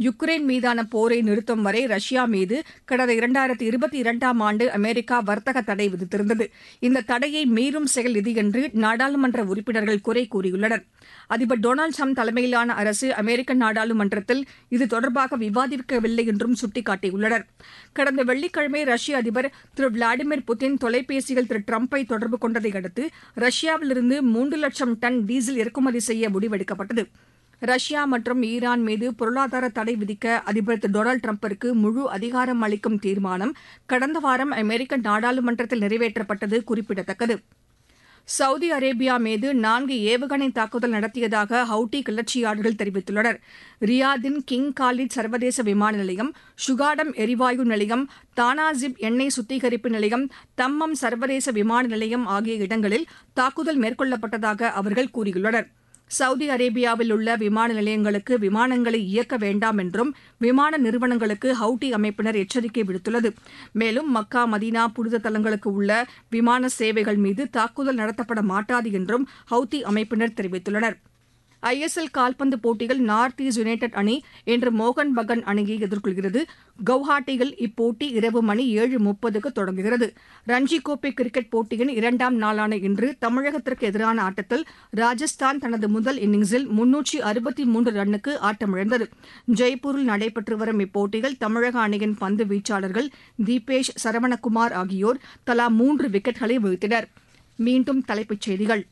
Ukraine மீதான போரை நிறுத்தும் வரை ரஷ்யா மீது கடந்த இரண்டாயிரத்தி இருபத்தி இரண்டாம் ஆண்டு அமெரிக்கா வர்த்தக தடை விதித்திருந்தது இந்த தடையை மீறும் செயல் இது என்று நாடாளுமன்ற உறுப்பினர்கள் குறை கூறியுள்ளனர் அதிபர் டொனால்டு ட்ரம்ப் தலைமையிலான அரசு அமெரிக்க நாடாளுமன்றத்தில் இது தொடர்பாக விவாதிக்கவில்லை என்றும் சுட்டிக்காட்டியுள்ளனர் கடந்த வெள்ளிக்கிழமை ரஷ்ய அதிபர் திரு விளாடிமிர் புட்டின் தொலைபேசியில் திரு டிரம்பை தொடர்பு கொண்டதை அடுத்து ரஷ்யாவிலிருந்து மூன்று லட்சம் டன் டீசல் இறக்குமதி செய்ய முடிவெடுக்கப்பட்டது ரஷ்யா மற்றும் ஈரான் மீது பொருளாதார தடை விதிக்க அதிபர் திரு டொனால்டு டிரம்பிற்கு முழு அதிகாரம் அளிக்கும் தீர்மானம் கடந்த வாரம் அமெரிக்க நாடாளுமன்றத்தில் நிறைவேற்றப்பட்டது குறிப்பிடத்தக்கது சவுதி அரேபியா மீது நான்கு ஏவுகணை தாக்குதல் நடத்தியதாக ஹவுட்டி கிளர்ச்சியாளர்கள் தெரிவித்துள்ளனர் ரியாதின் கிங் காலித் சர்வதேச விமான நிலையம் சுகாடம் எரிவாயு நிலையம் தானாசிப் எண்ணெய் சுத்திகரிப்பு நிலையம் தம்மம் சர்வதேச விமான நிலையம் ஆகிய இடங்களில் தாக்குதல் மேற்கொள்ளப்பட்டதாக அவர்கள் கூறியுள்ளனர் சவுதி அரேபியாவில் உள்ள விமான நிலையங்களுக்கு விமானங்களை இயக்க வேண்டாம் என்றும் விமான நிறுவனங்களுக்கு ஹவுட்டி அமைப்பினர் எச்சரிக்கை விடுத்துள்ளது மேலும் மக்கா மதீனா புனித தலங்களுக்கு உள்ள விமான சேவைகள் மீது தாக்குதல் நடத்தப்பட மாட்டாது என்றும் ஹவுத்தி அமைப்பினர் தெரிவித்துள்ளனர் ஐஎஸ்எல் கால்பந்து போட்டியில் நார்த் ஈஸ்ட் யுனைடெட் அணி இன்று மோகன் பகன் அணியை எதிர்கொள்கிறது கவுஹாட்டியில் இப்போட்டி இரவு மணி ஏழு முப்பதுக்கு தொடங்குகிறது ரஞ்சி கோப்பை கிரிக்கெட் போட்டியின் இரண்டாம் நாளான இன்று தமிழகத்திற்கு எதிரான ஆட்டத்தில் ராஜஸ்தான் தனது முதல் இன்னிங்ஸில் முன்னூற்றி அறுபத்தி மூன்று ரன்னுக்கு ஆட்டமிழந்தது ஜெய்ப்பூரில் நடைபெற்று வரும் இப்போட்டியில் தமிழக அணியின் பந்து வீச்சாளர்கள் தீபேஷ் சரவணகுமார் ஆகியோர் தலா மூன்று விக்கெட்களை வீழ்த்தினர் மீண்டும் தலைப்புச் செய்திகள்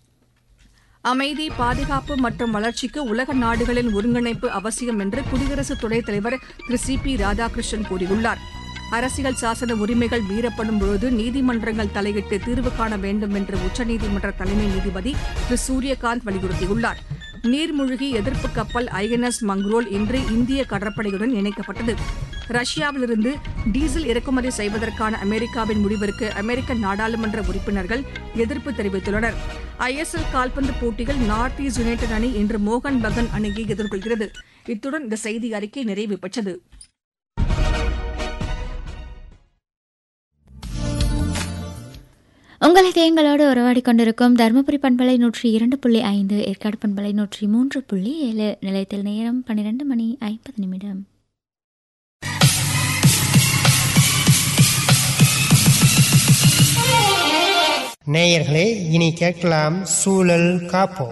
அமைதி பாதுகாப்பு மற்றும் வளர்ச்சிக்கு உலக நாடுகளின் ஒருங்கிணைப்பு அவசியம் என்று குடியரசு துணைத் தலைவர் திரு சி பி ராதாகிருஷ்ணன் கூறியுள்ளார் அரசியல் சாசன உரிமைகள் மீறப்படும் பொழுது நீதிமன்றங்கள் தலையிட்டு தீர்வு காண வேண்டும் என்று உச்சநீதிமன்ற தலைமை நீதிபதி திரு சூரியகாந்த் வலியுறுத்தியுள்ளார் நீர்மூழ்கி எதிர்ப்பு கப்பல் ஐஎன்எஸ் மங்ரோல் இன்று இந்திய கடற்படையுடன் இணைக்கப்பட்டது ரஷ்யாவிலிருந்து டீசல் இறக்குமதி செய்வதற்கான அமெரிக்காவின் முடிவிற்கு அமெரிக்க நாடாளுமன்ற உறுப்பினர்கள் எதிர்ப்பு தெரிவித்துள்ளனர் ஐஎஸ்எல் கால்பந்து போட்டியில் நார்த் ஈஸ்ட் யுனைடெட் அணி இன்று மோகன் பகன் அணியை எதிர்கொள்கிறது இத்துடன் இந்த செய்தி அறிக்கை நிறைவு பெற்றது உங்களை தேங்களோடு உறவாடி கொண்டிருக்கும் தருமபுரி பண்பலை நூற்றி இரண்டு புள்ளி ஐந்து ஏற்காடு பண்பலை நூற்றி மூன்று புள்ளி ஏழு நிலையத்தில் நேரம் பன்னிரண்டு மணி ஐம்பது நிமிடம் நேயர்களே இனி கேட்கலாம் சூழல் காப்போம்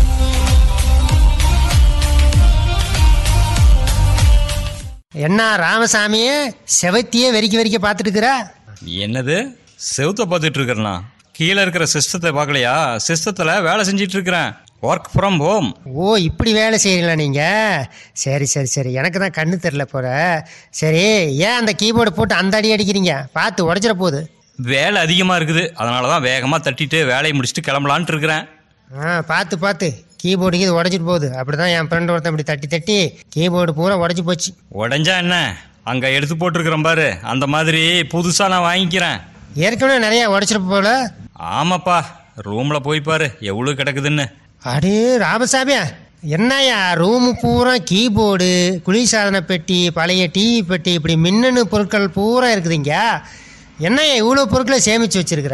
என்ன ராமசாமியே செவத்தியே வெறிக்க வெறிக்க பார்த்துட்டு இருக்கிற என்னது செவுத்த பார்த்துட்டு இருக்கிறனா கீழே இருக்கிற சிஸ்டத்தை பார்க்கலையா சிஸ்டத்தில் வேலை செஞ்சிட்டு இருக்கிறேன் ஒர்க் ஃப்ரம் ஹோம் ஓ இப்படி வேலை செய்யறீங்களா நீங்க சரி சரி சரி எனக்கு தான் கண்ணு தெரில போற சரி ஏன் அந்த கீபோர்டு போட்டு அந்த அடி அடிக்கிறீங்க பார்த்து உடச்சிட போகுது வேலை அதிகமாக இருக்குது அதனால தான் வேகமாக தட்டிட்டு வேலையை முடிச்சுட்டு கிளம்பலான்ட்டு இருக்கிறேன் ஆ பார்த்து பார்த்து கீபோர்டுக்கு இது உடச்சிட்டு போகுது அப்படிதான் என் ஃப்ரெண்ட் ஒருத்தன் இப்படி தட்டி தட்டி கீபோர்டு பூரா உடச்சி போச்சு உடஞ்சா என்ன அங்கே எடுத்து போட்டிருக்கிறேன் பாரு அந்த மாதிரி புதுசாக நான் வாங்கிக்கிறேன் ஏற்கனவே நிறைய உடச்சிட்டு போல ஆமாப்பா ரூமில் போய் பாரு எவ்வளோ கிடக்குதுன்னு அடே ராமசாமியா என்னய்யா ரூமு பூரா கீபோர்டு குளிர்சாதன பெட்டி பழைய டிவி பெட்டி இப்படி மின்னணு பொருட்கள் பூரா இருக்குதுங்க என்னய்யா இவ்வளோ பொருட்களை சேமித்து வச்சிருக்கிற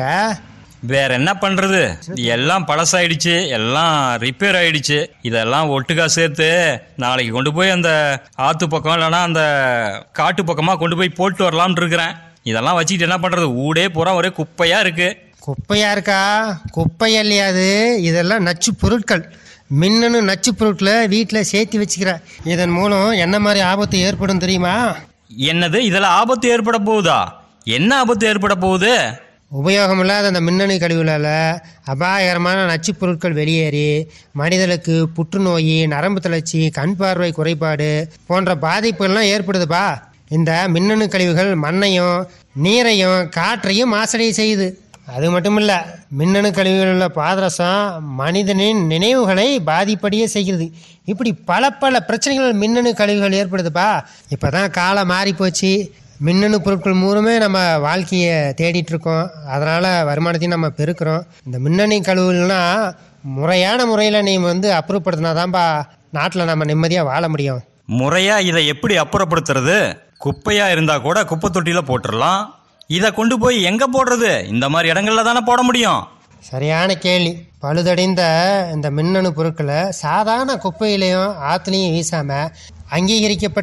வேற என்ன பண்றது எல்லாம் பழசாயிடுச்சு எல்லாம் ரிப்பேர் ஆயிடுச்சு இதெல்லாம் ஒட்டுக்கா சேர்த்து நாளைக்கு கொண்டு போய் அந்த ஆத்து பக்கம் இல்லைன்னா அந்த காட்டு பக்கமா கொண்டு போய் போட்டு வரலாம்னு இருக்கிறேன் இதெல்லாம் வச்சுக்கிட்டு என்ன பண்றது ஊடே பூரா ஒரே குப்பையா இருக்கு குப்பையா இருக்கா குப்பை இல்லையாது இதெல்லாம் நச்சு பொருட்கள் மின்னணு நச்சு பொருட்களை வீட்டில் சேர்த்து வச்சுக்கிற இதன் மூலம் என்ன மாதிரி ஆபத்து ஏற்படும் தெரியுமா என்னது இதில் ஆபத்து ஏற்பட போகுதா என்ன ஆபத்து ஏற்பட போகுது உபயோகமில்லாத அந்த மின்னணு கழிவுகளால் அபாயகரமான நச்சுப் பொருட்கள் வெளியேறி மனிதனுக்கு புற்றுநோய் நரம்பு தளர்ச்சி கண் பார்வை குறைபாடு போன்ற பாதிப்புகள்லாம் ஏற்படுதுப்பா இந்த மின்னணு கழிவுகள் மண்ணையும் நீரையும் காற்றையும் மாசடைய செய்யுது அது மட்டும் இல்லை மின்னணு கழிவுகளில் உள்ள பாதரசம் மனிதனின் நினைவுகளை பாதிப்படைய செய்கிறது இப்படி பல பல பிரச்சனைகள் மின்னணு கழிவுகள் ஏற்படுதுப்பா இப்போ தான் காலம் மாறி போச்சு மின்னணு பொருட்கள் மூலமே நம்ம வாழ்க்கையை தேடிட்டு இருக்கோம் அதனால் வருமானத்தையும் நம்ம பெருக்கிறோம் இந்த மின்னணு கழிவுகள்லாம் முறையான முறையில் நீ வந்து அப்புறப்படுத்தினாதான்ப்பா நாட்டில் நம்ம நிம்மதியாக வாழ முடியும் முறையா இதை எப்படி அப்புறப்படுத்துறது குப்பையா இருந்தா கூட குப்பை தொட்டியில போட்டுடலாம் இதை கொண்டு போய் எங்க போடுறது இந்த மாதிரி இடங்கள்ல தானே போட முடியும் சரியான கேள்வி பழுதடைந்த இந்த மின்னணு பொருட்களை சாதாரண குப்பையிலையும் ஆற்றுலையும் வீசாமல் அங்கீகரிக்கப்பட்ட